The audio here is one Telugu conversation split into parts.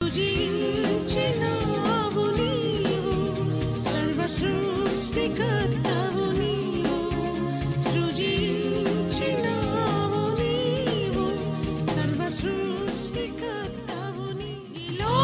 సృజించినావు నీవు సర్వ సృష్టికర్తవు నీవు సృజించినావు నీవు సర్వ సృష్టికర్తవు నీవు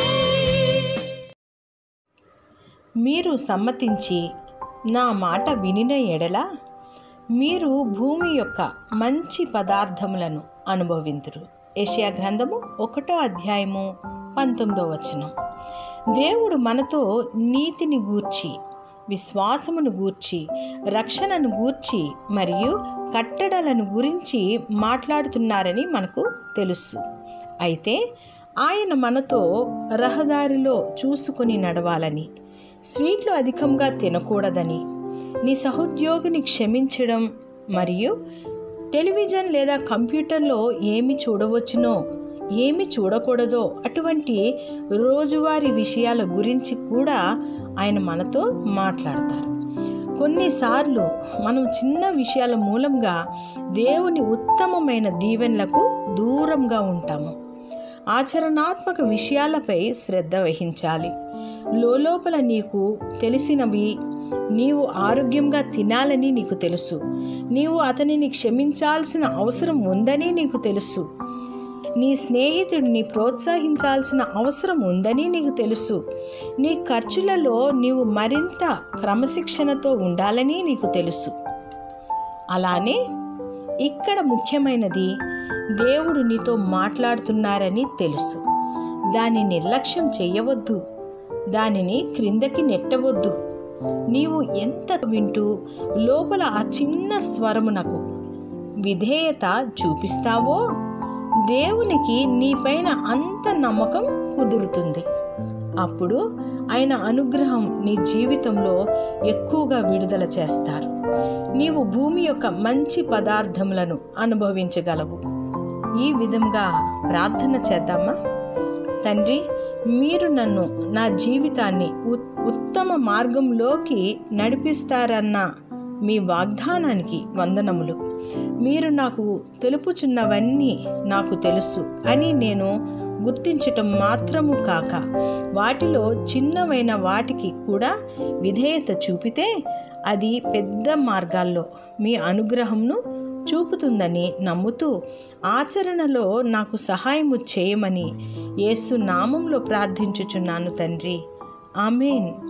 మీరు సమ్మతించి నా మాట వినిన ఎడల మీరు భూమి యొక్క మంచి పదార్థములను అనుభవింతురు ఏషియా గ్రంథము ఒకటో అధ్యాయము పంతొమ్మిదో వచనం దేవుడు మనతో నీతిని గూర్చి విశ్వాసమును గూర్చి రక్షణను గూర్చి మరియు కట్టడలను గురించి మాట్లాడుతున్నారని మనకు తెలుసు అయితే ఆయన మనతో రహదారిలో చూసుకుని నడవాలని స్వీట్లు అధికంగా తినకూడదని నీ సహోద్యోగిని క్షమించడం మరియు టెలివిజన్ లేదా కంప్యూటర్లో ఏమి చూడవచ్చునో ఏమి చూడకూడదో అటువంటి రోజువారీ విషయాల గురించి కూడా ఆయన మనతో మాట్లాడతారు కొన్నిసార్లు మనం చిన్న విషయాల మూలంగా దేవుని ఉత్తమమైన దీవెనలకు దూరంగా ఉంటాము ఆచరణాత్మక విషయాలపై శ్రద్ధ వహించాలి లోపల నీకు తెలిసినవి నీవు ఆరోగ్యంగా తినాలని నీకు తెలుసు నీవు అతనిని క్షమించాల్సిన అవసరం ఉందని నీకు తెలుసు నీ స్నేహితుడిని ప్రోత్సహించాల్సిన అవసరం ఉందని నీకు తెలుసు నీ ఖర్చులలో నీవు మరింత క్రమశిక్షణతో ఉండాలని నీకు తెలుసు అలానే ఇక్కడ ముఖ్యమైనది దేవుడు నీతో మాట్లాడుతున్నారని తెలుసు దాన్ని నిర్లక్ష్యం చేయవద్దు దానిని క్రిందకి నెట్టవద్దు నీవు ఎంత వింటూ లోపల ఆ చిన్న స్వరమునకు విధేయత చూపిస్తావో దేవునికి నీపైన అంత నమ్మకం కుదురుతుంది అప్పుడు ఆయన అనుగ్రహం నీ జీవితంలో ఎక్కువగా విడుదల చేస్తారు నీవు భూమి యొక్క మంచి పదార్థములను అనుభవించగలవు ఈ విధంగా ప్రార్థన చేద్దామా తండ్రి మీరు నన్ను నా జీవితాన్ని ఉత్- ఉత్తమ మార్గంలోకి నడిపిస్తారన్న మీ వాగ్దానానికి వందనములు మీరు నాకు తెలుపుచున్నవన్నీ నాకు తెలుసు అని నేను గుర్తించటం మాత్రము కాక వాటిలో చిన్నవైన వాటికి కూడా విధేయత చూపితే అది పెద్ద మార్గాల్లో మీ అనుగ్రహంను చూపుతుందని నమ్ముతూ ఆచరణలో నాకు సహాయము చేయమని యేసు నామంలో ప్రార్థించుచున్నాను తండ్రి ఆమెన్